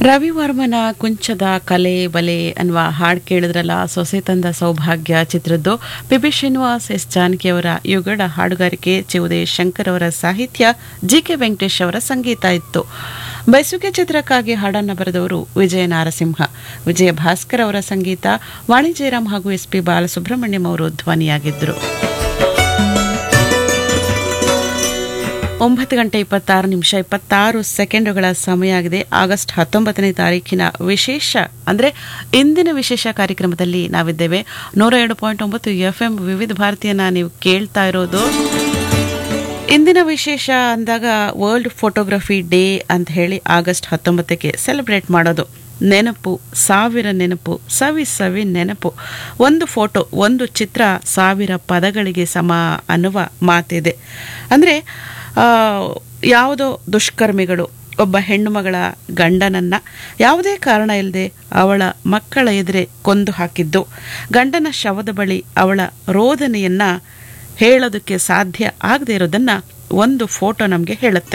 ರವಿವರ್ಮನ ಕುಂಚದ ಕಲೆ ಬಲೆ ಅನ್ನುವ ಹಾಡು ಕೇಳಿದ್ರಲ್ಲ ಸೊಸೆ ತಂದ ಸೌಭಾಗ್ಯ ಚಿತ್ರದ್ದು P B Srinivas S Janaki ಅವರ ಯುಗಡ ಹಾಡುಗಾರಿಕೆ ಚಿವುದೇ ಶಂಕರ್ ಅವರ ಸಾಹಿತ್ಯ ಜಿ ಕೆ ವೆಂಕಟೇಶ್ ಅವರ ಸಂಗೀತ ಇತ್ತು ಬೈಸುಗೆ ಚಿತ್ರಕ್ಕಾಗಿ ಹಾಡನ್ನು ಬರೆದವರು ವಿಜಯ ನಾರಸಿಂಹ ವಿಜಯ ಭಾಸ್ಕರ್ ಅವರ ಸಂಗೀತ ವಾಣಿ ಜಯರಾಮ್ ಹಾಗೂ ಎಸ್ ಪಿ ಬಾಲಸುಬ್ರಹ್ಮಣ್ಯಂ ಅವರು ಧ್ವನಿಯಾಗಿದ್ದರು ಒಂಬತ್ತು ಗಂಟೆ ಇಪ್ಪತ್ತಾರು ನಿಮಿಷ ಇಪ್ಪತ್ತಾರು ಸೆಕೆಂಡುಗಳ ಸಮಯ ಆಗಿದೆ ಆಗಸ್ಟ್ ಹತ್ತೊಂಬತ್ತನೇ ತಾರೀಕಿನ ವಿಶೇಷ ಅಂದರೆ ಇಂದಿನ ವಿಶೇಷ ಕಾರ್ಯಕ್ರಮದಲ್ಲಿ ನಾವಿದ್ದೇವೆ ನೂರ ಎರಡು ಪಾಯಿಂಟ್ ಒಂಬತ್ತು ಎಫ್ ಎಂ ವಿವಿಧ ಭಾರತೀಯನ ನೀವು ಕೇಳ್ತಾ ಇರೋದು ಇಂದಿನ ವಿಶೇಷ ಅಂದಾಗ ವರ್ಲ್ಡ್ ಫೋಟೋಗ್ರಫಿ ಡೇ ಅಂತ ಹೇಳಿ ಆಗಸ್ಟ್ ಹತ್ತೊಂಬತ್ತಕ್ಕೆ ಸೆಲೆಬ್ರೇಟ್ ಮಾಡೋದು ನೆನಪು ಸಾವಿರ ನೆನಪು ಸವಿ ಸವಿ ನೆನಪು ಒಂದು ಫೋಟೋ ಒಂದು ಚಿತ್ರ ಸಾವಿರ ಪದಗಳಿಗೆ ಸಮ ಅನ್ನುವ ಮಾತಿದೆ ಅಂದರೆ ಯಾವುದೋ ದುಷ್ಕರ್ಮಿಗಳು ಒಬ್ಬ ಹೆಣ್ಣು ಮಗಳ ಗಂಡನನ್ನ ಯಾವುದೇ ಕಾರಣ ಇಲ್ಲದೆ ಅವಳ ಮಕ್ಕಳ ಎದುರೆ ಕೊಂದು ಹಾಕಿದ್ದು ಗಂಡನ ಶವದ ಬಳಿ ಅವಳ ರೋದನೆಯನ್ನ ಹೇಳೋದಕ್ಕೆ ಸಾಧ್ಯ ಆಗದೆ ಇರೋದನ್ನ ಒಂದು ಫೋಟೋ ನಮಗೆ ಹೇಳುತ್ತೆ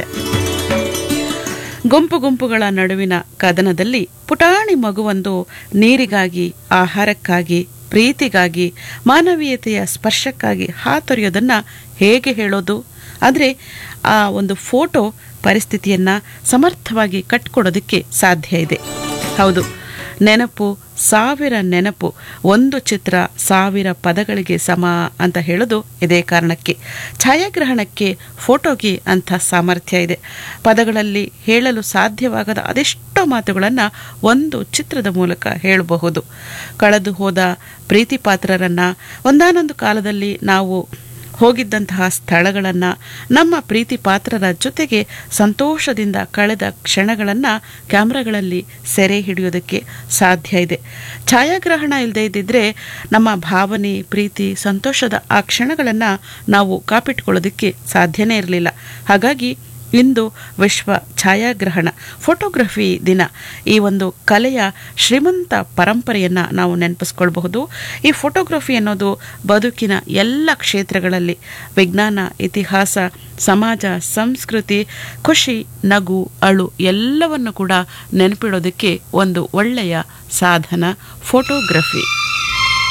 ಗುಂಪು ಗುಂಪುಗಳ ನಡುವಿನ ಕದನದಲ್ಲಿ ಪುಟಾಣಿ ಮಗುವೊಂದು ನೀರಿಗಾಗಿ ಆಹಾರಕ್ಕಾಗಿ ಪ್ರೀತಿಗಾಗಿ ಮಾನವೀಯತೆಯ ಸ್ಪರ್ಶಕ್ಕಾಗಿ ಹಾತೊರೆಯೋದನ್ನ ಹೇಗೆ ಹೇಳೋದು ಆದರೆ ಆ ಒಂದು ಫೋಟೋ ಪರಿಸ್ಥಿತಿಯನ್ನ ಸಮರ್ಥವಾಗಿ ಕಟ್ಕೊಡೋದಕ್ಕೆ ಸಾಧ್ಯ ಇದೆ ಹೌದು ನೆನಪು ಸಾವಿರ ನೆನಪು ಒಂದು ಚಿತ್ರ ಸಾವಿರ ಪದಗಳಿಗೆ ಸಮ ಅಂತ ಹೇಳೋದು ಇದೇ ಕಾರಣಕ್ಕೆ ಛಾಯಾಗ್ರಹಣಕ್ಕೆ ಫೋಟೋಗೆ ಅಂಥ ಸಾಮರ್ಥ್ಯ ಇದೆ ಪದಗಳಲ್ಲಿ ಹೇಳಲು ಸಾಧ್ಯವಾಗದ ಅದೆಷ್ಟೋ ಮಾತುಗಳನ್ನು ಒಂದು ಚಿತ್ರದ ಮೂಲಕ ಹೇಳಬಹುದು ಕಳೆದು ಹೋದ ಪ್ರೀತಿ ಪಾತ್ರರನ್ನ ಒಂದಾನೊಂದು ಕಾಲದಲ್ಲಿ ನಾವು ಹೋಗಿದ್ದಂತಹ ಸ್ಥಳಗಳನ್ನು ನಮ್ಮ ಪ್ರೀತಿ ಪಾತ್ರರ ಜೊತೆಗೆ ಸಂತೋಷದಿಂದ ಕಳೆದ ಕ್ಷಣಗಳನ್ನು ಕ್ಯಾಮ್ರಾಗಳಲ್ಲಿ ಸೆರೆ ಹಿಡಿಯೋದಕ್ಕೆ ಸಾಧ್ಯ ಇದೆ ಛಾಯಾಗ್ರಹಣ ಇಲ್ಲದೆ ಇದ್ದಿದ್ರೆ ನಮ್ಮ ಭಾವನೆ ಪ್ರೀತಿ ಸಂತೋಷದ ಆ ಕ್ಷಣಗಳನ್ನು ನಾವು ಕಾಪಿಟ್ಕೊಳ್ಳೋದಕ್ಕೆ ಸಾಧ್ಯನೇ ಇರಲಿಲ್ಲ ಹಾಗಾಗಿ ಇಂದು ವಿಶ್ವ ಛಾಯಾಗ್ರಹಣ ಫೋಟೋಗ್ರಫಿ ದಿನ ಈ ಒಂದು ಕಲೆಯ ಶ್ರೀಮಂತ ಪರಂಪರೆಯನ್ನು ನಾವು ನೆನಪಿಸ್ಕೊಳ್ಬಹುದು ಈ ಫೋಟೋಗ್ರಫಿ ಅನ್ನೋದು ಬದುಕಿನ ಎಲ್ಲ ಕ್ಷೇತ್ರಗಳಲ್ಲಿ ವಿಜ್ಞಾನ ಇತಿಹಾಸ ಸಮಾಜ ಸಂಸ್ಕೃತಿ ಖುಷಿ ನಗು ಅಳು ಎಲ್ಲವನ್ನು ಕೂಡ ನೆನಪಿಡೋದಕ್ಕೆ ಒಂದು ಒಳ್ಳೆಯ ಸಾಧನ ಫೋಟೋಗ್ರಫಿ